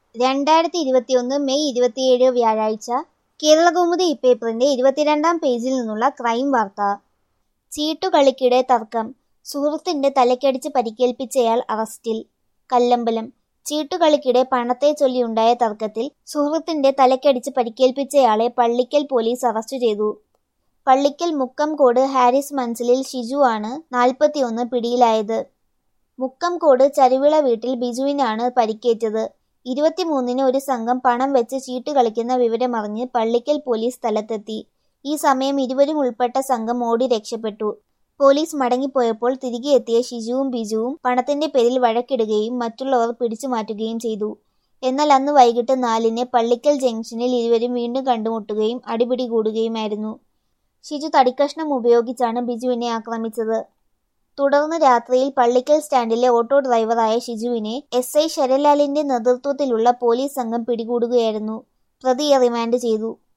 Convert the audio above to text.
രണ്ടായിരത്തി ഇരുപത്തിയൊന്ന് മെയ് ഇരുപത്തിയേഴ് വ്യാഴാഴ്ച കേരളകൗമുദി ഇപ്പേപ്പറിന്റെ ഇരുപത്തിരണ്ടാം പേജിൽ നിന്നുള്ള ക്രൈം വാർത്ത ചീട്ടുകളിക്കിടെ തർക്കം സുഹൃത്തിന്റെ തലയ്ക്കടിച്ച് പരിക്കേൽപ്പിച്ചയാൾ അറസ്റ്റിൽ കല്ലമ്പലം ചീട്ടുകളിക്കിടെ പണത്തെ ചൊല്ലിയുണ്ടായ തർക്കത്തിൽ സുഹൃത്തിന്റെ തലയ്ക്കടിച്ച് പരിക്കേൽപ്പിച്ചയാളെ പള്ളിക്കൽ പോലീസ് അറസ്റ്റ് ചെയ്തു പള്ളിക്കൽ മുക്കംകോട് ഹാരിസ് മൻസിലിൽ ഷിജു ആണ് നാൽപ്പത്തിയൊന്ന് പിടിയിലായത് മുക്കംകോട് ചരുവിള വീട്ടിൽ ബിജുവിനാണ് പരിക്കേറ്റത് ഇരുപത്തിമൂന്നിന് ഒരു സംഘം പണം വെച്ച് ചീട്ട് കളിക്കുന്ന വിവരമറിഞ്ഞ് പള്ളിക്കൽ പോലീസ് സ്ഥലത്തെത്തി ഈ സമയം ഇരുവരും ഉൾപ്പെട്ട സംഘം ഓടി രക്ഷപ്പെട്ടു പോലീസ് മടങ്ങിപ്പോയപ്പോൾ തിരികെ എത്തിയ ഷിജുവും ബിജുവും പണത്തിന്റെ പേരിൽ വഴക്കിടുകയും മറ്റുള്ളവർ പിടിച്ചു മാറ്റുകയും ചെയ്തു എന്നാൽ അന്ന് വൈകിട്ട് നാലിന് പള്ളിക്കൽ ജംഗ്ഷനിൽ ഇരുവരും വീണ്ടും കണ്ടുമുട്ടുകയും അടിപിടി കൂടുകയുമായിരുന്നു ഷിജു തടിക്കഷ്ണം ഉപയോഗിച്ചാണ് ബിജുവിനെ ആക്രമിച്ചത് തുടർന്ന് രാത്രിയിൽ പള്ളിക്കൽ സ്റ്റാൻഡിലെ ഓട്ടോ ഡ്രൈവറായ ഷിജുവിനെ എസ് ഐ ശരലാലിന്റെ നേതൃത്വത്തിലുള്ള പോലീസ് സംഘം പിടികൂടുകയായിരുന്നു പ്രതിയെ റിമാൻഡ് ചെയ്തു